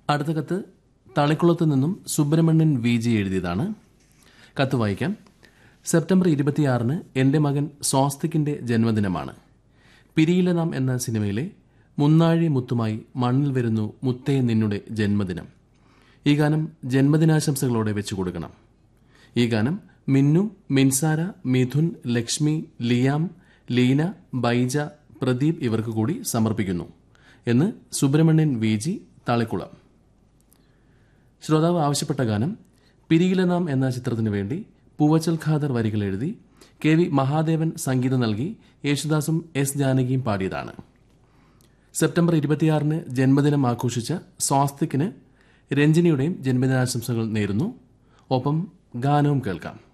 അടുത്ത കത്ത് തളിക്കുളത്ത് നിന്നും സുബ്രഹ്മണ്യൻ വി ജി എഴുതിയതാണ് കത്ത് വായിക്കാം സെപ്റ്റംബർ ഇരുപത്തിയാറിന് എൻ്റെ മകൻ സ്വാസ്തിക്കിന്റെ ജന്മദിനമാണ് പിരിയില നാം എന്ന സിനിമയിലെ മുന്നാഴി മുത്തുമായി മണ്ണിൽ വരുന്നു മുത്തേ നിന്നുടെ ജന്മദിനം ഈ ഗാനം ജന്മദിനാശംസകളോടെ വെച്ചു കൊടുക്കണം ഈ ഗാനം മിന്നു മിൻസാര മിഥുൻ ലക്ഷ്മി ലിയാം ലീന ബൈജ പ്രദീപ് ഇവർക്ക് കൂടി സമർപ്പിക്കുന്നു എന്ന് സുബ്രഹ്മണ്യൻ വി ജി തളിക്കുളം ശ്രോതാവ് ആവശ്യപ്പെട്ട ഗാനം പിരിയില നാം എന്ന ചിത്രത്തിനു വേണ്ടി പൂവച്ചൽ ഖാദർ വരികൾ എഴുതി കെ വി മഹാദേവൻ സംഗീതം നൽകി യേശുദാസും എസ് ജാനകിയും പാടിയതാണ് സെപ്റ്റംബർ ഇരുപത്തിയാറിന് ജന്മദിനം ആഘോഷിച്ച സ്വാസ്തിക്കിന് രഞ്ജിനിയുടെയും ജന്മദിനാശംസകൾ നേരുന്നു ഒപ്പം ഗാനവും കേൾക്കാം